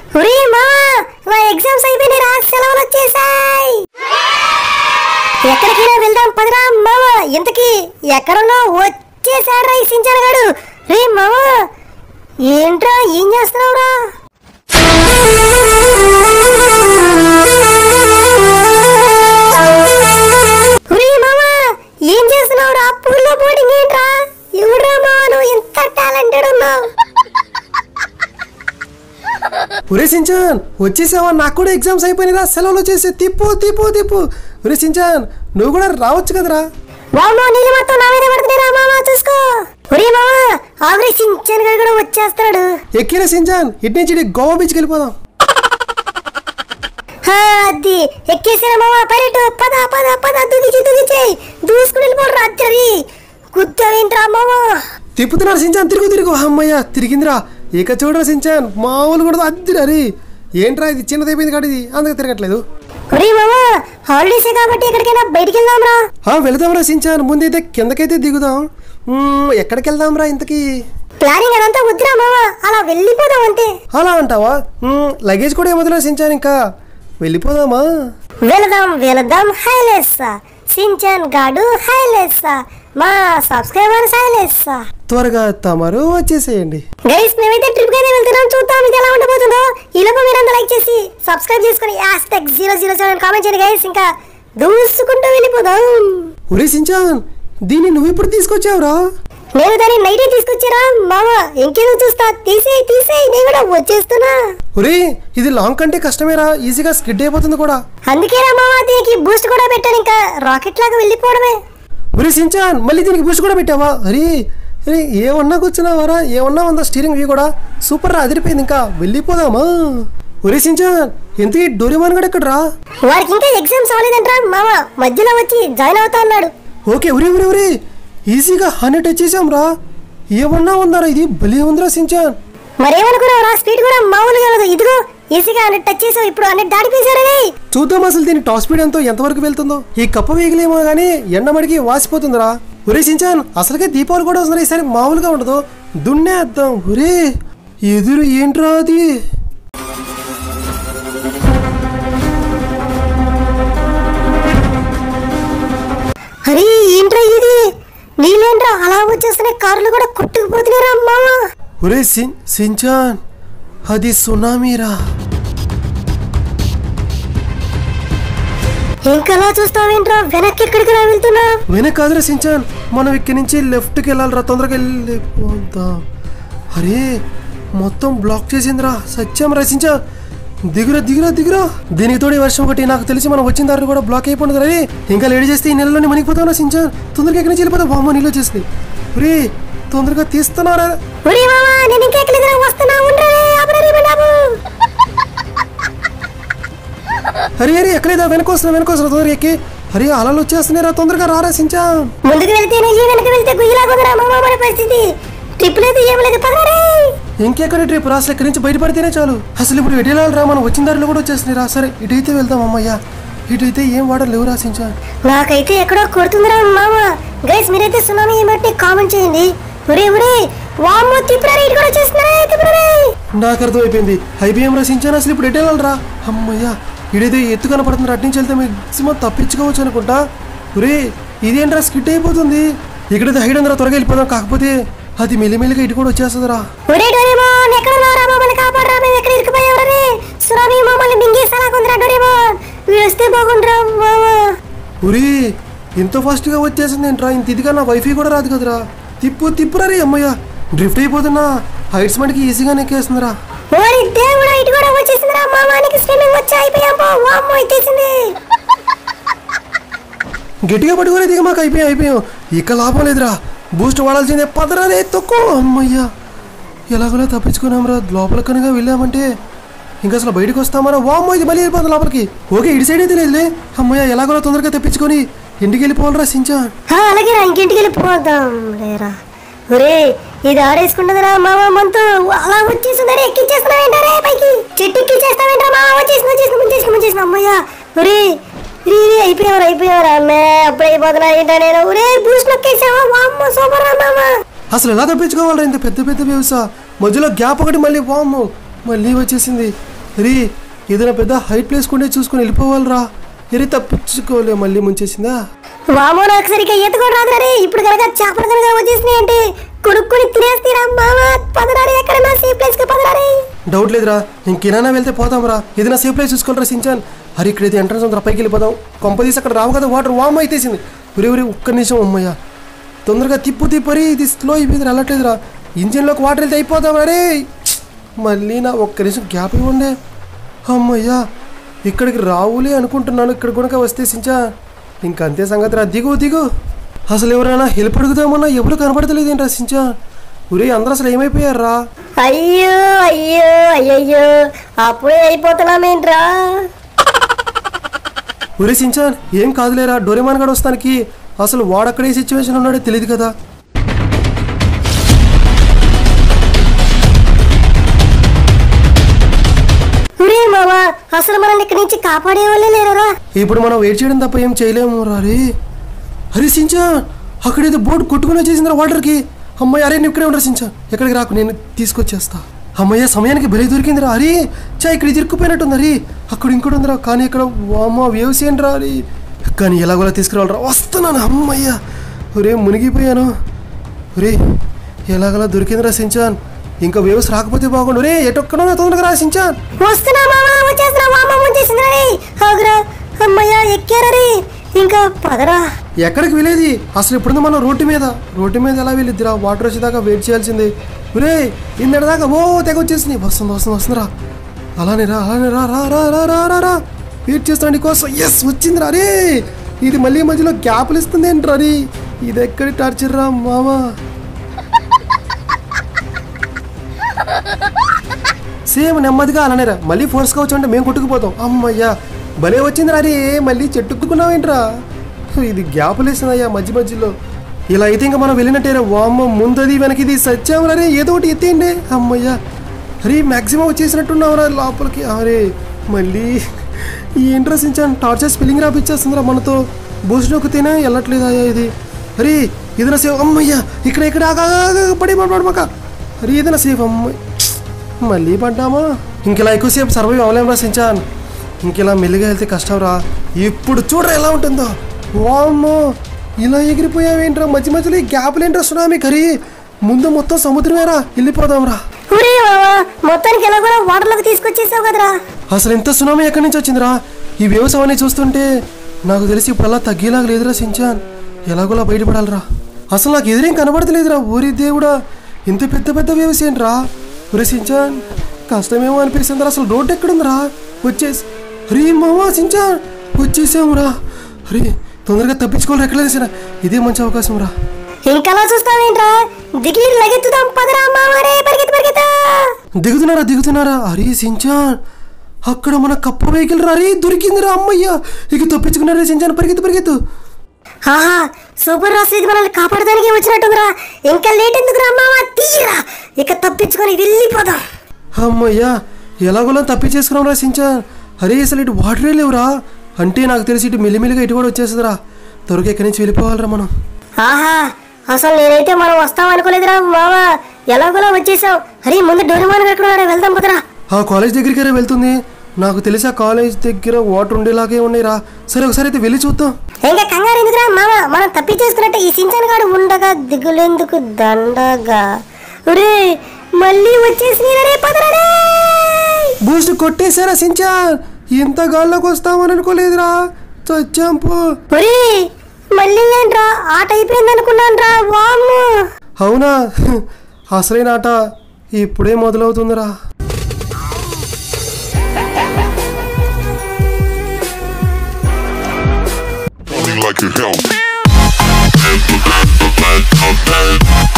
ఒరే మావా మా ఎగ్జామ్స్ అయిపోయినాయి రా సెలవులు వచ్చేసాయి ఎక్కడికైనా వెళ్దాం పదరా మావా ఇంతకీ ఎక్కడున్నా వచ్చేసాడు రా ఈ సించాన్ గాడు రే మావా ఏంట్రా ఏం చేస్తున్నావురా ఒరే మావా ఏం చేస్తున్నావురా పూల్లో బోర్డింగ్ ఏంట్రా ఎవడ్రా మావా నువ్వు ఇంత టాలెంటెడ్ ఉన్నావు ఒరే సించాన్ వచ్చేసావా నాకు కూడా ఎగ్జామ్స్ అయిపోయినాయిరా సెలవులు వచ్చేసి తిప్పు తిప్పు తిప్పు ఒరే సించాన్ నువ్వు కూడా రావచ్చు కదరా వామ్మో నీళ్ళు మొత్తం నా మీద పడుతున్నాయి రా మామ చూసుకో ఒరే మామ ఆవిడ సించన్ గారు కూడా వచ్చేస్తాడు ఎక్కిరా సించాన్ ఇటు నుంచి ఇటు గోవా బీచ్కి వెళ్ళిపోదాం హా, అది ఎక్కేసిన మామ పైలట్ పద పద పద దుదిచి దుదిచి దూసుకుని వెళ్ళిపోడు రాత్రి గుద్దవేంట్రా మామ తిప్పుతున్నారు సించాన్ తిరుగు తిరుగు అమ్మయ్య తిరిగిందిరా ఇక చూడరా సించాన్ మామూలు కూడా అద్దిరా రే ఏంట్రా ఇది చిన్నది అయిపోయింది కాదు ఇది అందుకే తిరగట్లేదు ఒరే మామ హాలిడేసే కాబట్టి ఎక్కడికైనా బయటికి వెళ్దాం రా ఆ, వెళదాంరా సించాన్ ముందైతే కిందకైతే దిగుదాం మ్మ్, ఎక్కడికి వెళ్దాంరా ఇంతకీ ప్లానింగ్ అదంతా వద్దురా మామ అలా వెళ్ళిపోదాం అంతే అలా అంటావా మ్మ్, లగేజ్ కూడా ఏమొద్దురా సించాన్ ఇంకా వెళ్ళిపోదామా వెళదాం వెళదాం హైలెస్ సించన్ గాడు హైలెస్ మా సబ్స్క్రైబర్స్ హైలెస్ త్వరగా తమరు వచ్చేసేయండి గైస్ మేమైతే ట్రిప్ అయితే వెళ్తున్నాం చూద్దాం ఇది ఎలా ఉండబోతుందో ఈ లోపు మీరంతా లైక్ చేసి సబ్స్క్రైబ్ చేసుకుని hash zero zero seven comment చేయండి గైస్ ఇంకా దూసుకుంటూ వెళ్ళిపోదాం ఒరే సించాన్ దీన్ని నువ్వు ఇప్పుడు తీసుకొచ్చావురా నేను దాన్ని నైటే తీసుకొచ్చారా మామ ఇంకేదో చూస్తా తీసేయి తీసేయి నేను కూడా వచ్చేస్తున్నా ఒరే ఇది లాంగ్ కంటే కష్టమేరా ఈజీగా స్కిడ్ అయిపోతుంది కూడా అందుకేరా మామ దీనికి బూస్ట్ కూడా పెట్టాను ఇంకా రాకెట్ లాగా వెళ్ళిపోవడమే ఒరే సించాన్ మళ్ళీ దీనికి బూస్ట్ కూడా పెట్టావా అరే అరే ఏమన్నా కూర్చున్నావారా ఏమన్నా ఉందా స్టీరింగ్ వ్యూ కూడా సూపర్ రా అదిరిపోయింది ఇంకా వెళ్ళిపోదామా ఒరే సించాన్ ఇంతకీ డోరేమాన్ గడ ఎక్కడ రా వాడికి ఇంకా ఎగ్జామ్స్ అవ్వలేదంట్రా మామ మధ్యలో వచ్చి జాయిన్ అవుతా అన్నాడు ఓకే ఒరే ఒరే ఒరే ఈజీగా హండ్రెడ్ టచ్ చేసాం రా ఏమన్నా ఉందారా ఇది భలే ఉందిరా సించాన్ మరేమనుకున్నావు రా స్పీడ్ కూడా మామూలుగా లేదు ఇదిగో ఈజీగా హండ్రెడ్ టచ్ చేసావు ఇప్పుడు హండ్రెడ్ దాడిపేశారని చూద్దాం అసలు దీని టాప్ స్పీడ్ ఎంతో ఎంతవరకు వెళ్తుందో ఈ కప్ప వేగలేమో కానీ ఎండమడికి వాసిపోతుందిరా ఒరే సించాన్ అసలుకే దీపావళి కూడా వస్తుంది ఈసారి మామూలుగా ఉండదు దున్నేద్దాం ఒరే ఎదురు ఏంట్రా అది అరే ఏంట్రా ఇది నీళ్ళేంట్రా అలా వచ్చేస్తున్నాయి కార్లు కూడా కొట్టుకుపోతున్నారా మామ ఒరే సిన్ సించాన్ అది సునామీరా ఇంకలా చూస్తావేంట్రా వెనక్కి ఎక్కడికి రా వెళ్తున్నా వెనక కాదురా సించాన్ మనం ఇక్కడి నుంచి లెఫ్ట్కి వెళ్ళాలిరా తొందరగా వెళ్ళిపోదాం అరే మొత్తం బ్లాక్ చేసిందిరా సత్యం రా సించాన్ దిగురా దిగురా దిగురా దీనికి తోడి వర్షం ఒకటి నాకు తెలిసి మనం వచ్చిన దారిలో కూడా బ్లాక్ అయిపోయింది రే ఇంకా లేడీ చేస్తే ఈ నెలలోనే మునిగిపోతాం సించాన్ తొందరగా ఎక్కడి నుంచి వెళ్ళిపోతాం బామ్మ నీళ్ళు వచ్చేసింది రే తొందరగా తీస్తున్నారా ఒరే మామ నేను ఇంకా ఎక్కడికి వస్తున్నా ఉండరే ఆపరే బాబు అరే అరే ఎక్కడేదా వెనకొస్తున్నా వెనకొస్తున్నా తొందరగా ఎక్కి అరే అలలు వచ్చేస్తున్నారా తొందరగా రారా సించాన్ ముందుకు వెళ్తేనే ఈ వెనక్కి వెళ్తే గుయ్యిలా కుదరా మామ మన పరిస్థితి ట్రిప్ లేదు ఏం లేదు పదరే ఇంకెక్కడ ట్రిప్ రా అసలు ఇక్కడి నుంచి బయటపడితేనే చాలు అసలు ఇప్పుడు ఎటు వెళ్ళాలి రా మనం వచ్చిన దారిలో కూడా వచ్చేసింది రా సరే ఇటైతే వెళ్దాం అమ్మయ్యా ఇటైతే ఏం వాడరు లేవు రాసించా నాకైతే ఎక్కడో కొడుతుందిరా మామ గైస్ మీరైతే సునామీ ఏమంటే కామెంట్ చేయండి ఒరే ఒరే వామ్మో తిప్పురా రైట్ కూడా వచ్చేస్తున్నారా తిప్పురా నాకు అర్థమైపోయింది ఐబిఎం రాసించాను అసలు ఇప్పుడు ఎటు వెళ్ళాలి రా అమ్మయ్యా ఇడైతే ఎత్తు కనపడుతుంది అటు నుంచి వెళ్తే మ్యాక్సిమం తప్పించుకోవచ్చు అనుకుంటా ఒరే ఇదేంట్రా స్కిట్ అయిపోతుంది ఇక్కడైతే హైడ్ ఉందిరా త్వరగా వెళ్ళిపోదాం కాకపోతే అది మెల్లిమెల్లిగా ఇటు కూడా వచ్చేస్తుందిరా ఒరే డోరేమోన్ ఎక్కడ ఉన్నారా మమ్మల్ని కాపాడరా మేము ఎక్కడ ఇరుక్కుపోయావరే సునామీ మమ్మల్ని మింగేసేలా కొందిరా డోరేమోన్ వీడు వస్తే బాగుండ్రా మామ ఒరే ఇంత ఫాస్ట్గా వచ్చేసింది ఏంట్రా ఇంత ఇదిగా నా వైఫై కూడా రాదు కదరా తిప్పు తిప్పురా రే అమ్మయ్య డ్రిఫ్ట్ అయిపోతున్నా హైట్స్ మనకి ఈజీగా నెక్కేస్తుందిరా ఓరి దేవుడా ఇటు కూడా వచ్చేసిందిరా మామానికి స్విమ్మింగ్ వచ్చి అయిపోయాం పో వామ్మో ఇచ్చేసింది గట్టిగా పట్టుకునే దిగ మాకు అయిపోయాం అయిపోయాం ఇక లాభం లేదురా బూస్ట్ వాడాల్సిందే పదరా రే తొక్కు అమ్మయ్యా ఎలాగోలా తప్పించుకున్నాం రా లోపల కనుక వెళ్ళామంటే ఇంకా అసలు బయటకు వస్తామరా వామ్మో ఇది మళ్ళీ వెళ్ళిపోతుంది లోపలికి ఓకే ఇటు సైడ్ అయితే లేదులే అమ్మయ్య ఎలాగోలా తొందరగా తెప్పించుకొని ఇంటికి వెళ్ళిపోవాలరా సించా ఆ, అలాగేరా ఇంకింటికి వెళ్ళిపోదాం లేరా ఒరే ఇది ఆడేసుకుంటుందిరా మామ మంతు అలా వచ్చేసిందరే ఎక్కించేస్తున్నావేంటరే పైకి చెట్టు ఎక్కించేస్తావేంట్రా మామ వచ్చేసింది వచ్చేసింది ముంచేసిన ముంచేసిన అమ్మయ్యా ఒరే రీ అయిపోయావరా అయిపోయావరా అమ్మే అప్పుడు అయిపోతున్నా ఏంటా నేను ఒరే బూస్ట్ నొక్కేసావా వామ్మ సూపర్ రా మామ అసలు ఎలా తప్పించుకోవాలరా ఇంత పెద్ద పెద్ద వ్యవస మధ్యలో గ్యాప్ ఒకటి మళ్ళీ వామ్మో మళ్ళీ వచ్చేసింది రీ ఏదైనా పెద్ద హైట్ ప్లేస్ కొండే చూసుకొని వెళ్ళిపోవాలిరా ఎరి తప్పించుకోలే మళ్ళీ ముంచేసిందా వామో నాకు సరిగ్గా ఈత కూడా రాదు రే ఇప్పుడు కనుక చేపలు కనుక వచ్చేసినాయి అంటే కొనుక్కొని తినేస్తీరా మామ పదరారి ఎక్కడన్నా సేఫ్ ప్లేస్ కి పదరారి డౌట్ లేదురా ఇంకేనా వెళ్తే పోదాం రా ఏదైనా సేఫ్ ప్లేస్ చూసుకోవాలరా సించాన్ అరే ఇక్కడైతే ఎంట్రన్స్ ఉందిరా పైకి వెళ్ళిపోదాం కొంపదీసి అక్కడ రావు కదా వాటర్ వామ్ అయితేసింది ఉరి ఉరి ఒక్క నిమిషం అమ్మయ్య తొందరగా తిప్పు తిప్పరి ఇది స్లో అయిపోయింది వెళ్ళట్లేదురా ఇంజిన్లోకి వాటర్ వెళ్తే అయిపోదాం అరే మళ్ళీ నా ఒక్క నిమిషం గ్యాప్ ఇవ్వండి అమ్మయ్యా ఇక్కడికి రావులే అనుకుంటున్నాను ఇక్కడ కూడా వస్తే సించా ఇంక అంతే సంగతి రా దిగు దిగు అసలు ఎవరైనా హెల్ప్ అడుగుదామన్నా ఎవరు కనపడతలేదు ఏంట్రా సించా ఉరే అందరూ అసలు ఏమైపోయారా అయ్యో అయ్యో అయ్యయ్యో అప్పుడే అయిపోతున్నామేంట్రా ఒరే సించాన్ ఏం కాదులేరా డోరేమాన్ గడు వస్తానికి అసలు వాడక్కడే సిచ్యువేషన్ ఉన్నాడో తెలియదు కదా ఒరే మామ అసలు మనల్ని ఇక్కడి నుంచి కాపాడే వాళ్ళే లేరా ఇప్పుడు మనం వెయిట్ చేయడం తప్ప ఏం చేయలేము రే అరే సించాన్ అక్కడేదో బోట్ కొట్టుకుని వచ్చేసిందిరా వాటర్కి అమ్మాయి అరే నువ్వు ఇక్కడే ఉండరు సించాన్ ఎక్కడికి రాకు నేను తీసుకొచ్చేస్తా అమ్మయ్య సమయానికి బలి దొరికిందిరా అరే చా ఇక్కడ ఇరుక్కుపోయినట్టుంది అరే అక్కడ ఇంకోటి ఉందిరా కానీ ఇక్కడ వామ వేవ్స్ ఏంట్రా అరే కానీ ఎలాగోలా తీసుకురావాలరా వస్తున్నాను అమ్మయ్య ఒరే మునిగిపోయాను ఒరే ఎలాగలా దొరికిందిరా సించాన్ ఇంకా వేవ్స్ రాకపోతే బాగుండు రే ఎటొక్కడో తొందరగా రా సించాన్ వస్తున్నా మామ వచ్చేస్తున్నా వామ వచ్చేసింది రే ఆగురా అమ్మయ్యా ఎక్కారా రే ఇంకా పదరా ఎక్కడికి వెళ్ళేది అసలు ఇప్పుడు మనం రోడ్డు మీద రోడ్డు మీద ఎలా వెళ్ళిద్దిరా వాటర్ వచ్చేదాకా వెయిట్ చేయాల్సిందే ఒరే ఇందటి దాకా ఓ తెగ వచ్చేసింది వస్తుంది వస్తుంది వస్తుందిరా అలానే రా అలానే రా రా రా రా రా రా రా వెయిట్ చేస్తాను కోసం ఎస్ వచ్చిందిరా రే ఇది మళ్ళీ మధ్యలో గ్యాప్లు ఇస్తుంది ఏంట్రా రే ఇది ఎక్కడి టార్చర్ రా మామా సేమ్ నెమ్మదిగా అలానే రా మళ్ళీ ఫోర్స్ కావచ్చు అంటే మేము కొట్టుకుపోతాం అమ్మయ్యా భలే వచ్చిందిరా రే మళ్ళీ చెట్టుకున్నావేంట్రా ఇది గ్యాప్ లేసిందయ్యా మధ్య మధ్యలో ఇలా అయితే ఇంకా మనం వెళ్ళినట్టేరా వామ్మ ముందది వెనకిది సత్యామరా రే ఏదో ఒకటి ఎత్తేయండి అమ్మయ్యా అరే మ్యాక్సిమం వచ్చేసినట్టున్నావురా లోపలికి అరే మళ్ళీ ఈ ఇంట్రెస్ట్ ఇచ్చాను టార్చర్ స్పెల్లింగ్ రాపిచ్చేస్తుందిరా మనతో బూస్ట్ నొక్కితేనే వెళ్ళట్లేదయ్యా ఇది అరే ఏదైనా సేవ్ అమ్మయ్యా ఇక్కడ ఇక్కడ ఆగా, ఆగా, ఆగా, పడి పడమాక అరే ఏదైనా సేఫ్ అమ్మాయి మళ్ళీ పడ్డామా ఇంకెలా ఎక్కువసేపు సర్వైవ్ అవ్వలేం రా సించాన్ ఇంకెలా మెల్లిగా వెళ్తే కష్టం రా ఇప్పుడు చూడరా ఎలా ఉంటుందో వామ్మో ఇలా ఎగిరిపోయావేంట్రా మధ్య మధ్యలో ఈ గ్యాప్లు ఏంట్రా సునామీ కరీ ముందు మొత్తం సముద్రమేరా వెళ్ళిపోదాం రా ఒరే మామ మొత్తానికి ఎలా కూడా వాటర్లోకి తీసుకొచ్చేసావు కదరా అసలు ఇంత సునామీ ఎక్కడి నుంచి వచ్చిందిరా ఈ వ్యవసాయం అన్ని చూస్తుంటే నాకు తెలిసి ఇప్పుడు అలా తగ్గేలాగా లేదురా సించాన్ ఎలాగోలా బయటపడాలిరా అసలు నాకు ఎదురేం కనబడతలేదురా ఊరి దేవుడా ఇంత పెద్ద పెద్ద వ్యవసాయం రా ఒరే సించాన్ కష్టమేమో అనిపిస్తుందిరా అసలు రోడ్డు ఎక్కడుందిరా వచ్చేసి అరే మామా సించాన్ వచ్చేసామురా అరే తొందరగా తప్పించుకోవాలి ఎక్కడైనా ఇదే మంచి అవకాశం రా ఇంకలా చూస్తావేంట్రా దిగి లగెత్తుదాం పదరా మామరే పరిగెత్తు పరిగెత్తా దిగుతున్నారా దిగుతున్నారా అరే సించాన్ అక్కడ మన కప్ప వెహికల్ రా అరే దొరికిందిరా అమ్మయ్యా ఇక తప్పించుకున్నారా సించాన్ పరిగెత్తు పరిగెత్తు ఆహా సూపర్ రాస్ ఇది మనల్ని కాపాడడానికి వచ్చినట్టుందిరా ఇంకా లేట్ ఎందుకురా మామ తీయరా ఇక తప్పించుకొని వెళ్ళిపోదాం అమ్మయ్యా ఎలాగోలా తప్పించేసుకున్నాం రా సించాన్ అరే అసలు ఇటు వాటరే లేవురా అంటే నాకు తెలిసి ఇటు మెల్లిమెల్లిగా ఇటు కూడా వచ్చేస్తుందిరా త్వరగా ఇక్కడి నుంచి వెళ్ళిపోవాలిరా మనం ఆహా అసలు నేనైతే మనం వస్తాం అనుకోలేదురా మామ ఎలాగోలా వచ్చేసాం అరే ముందు డోరేమాన్ ఎక్కడ వెళ్దాం పదరా ఆ కాలేజ్ దగ్గరికి వెళ్తుంది నాకు తెలిసి ఆ కాలేజ్ దగ్గర వాటర్ ఉండేలాగే ఉన్నాయిరా సరే ఒకసారి అయితే వెళ్ళి చూద్దాం ఇంకా కంగారు ఎందుకురా మామ మనం తప్పించేసుకున్నట్టు ఈ సించన్ గాడు ఉండగా దిగులేందుకు దండగా ఒరే మళ్ళీ వచ్చేసి రే పదరా రే. బూస్ట్ కొట్టేశారా సించాన్ ఇంత గాల్లోకి వస్తామని అనుకోలేదురా చచ్చాం పో ఒరే మళ్ళీ ఏంట్రా ఆట అయిపోయింది అనుకున్నాను రా వాము అవునా అసలైన ఆట ఇప్పుడే మొదలవుతుందిరా Only like your help.